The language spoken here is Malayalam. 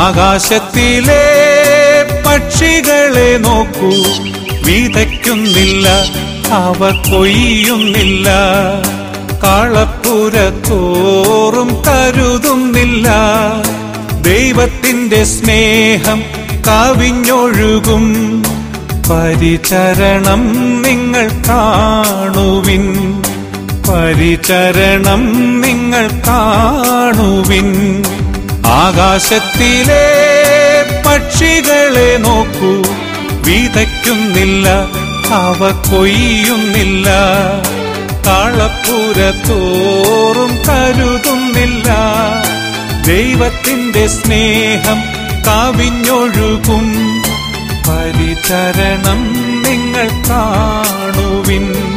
ആകാശത്തിലെ പക്ഷികളെ നോക്കൂ വിതയ്ക്കുന്നില്ല അവ കൊയ്യുന്നില്ല കളപ്പുരത്തോറും കരുതുന്നില്ല ദൈവത്തിന്റെ സ്നേഹം കവിഞ്ഞൊഴുകും പരിചരണം നിങ്ങൾ കാണുവിൻ പരിചരണം നിങ്ങൾ കാണുവിൻ ആകാശത്തിലെ പക്ഷികളെ നോക്കൂ വിതയ്ക്കുന്നില്ല അവ കൊയ്യുന്നില്ല കളപ്പുരത്തോറും കരുതുന്നില്ല ദൈവത്തിന്റെ സ്നേഹം കവിഞ്ഞൊഴുകും പരിചരണം നിങ്ങൾ കാണുവിൻ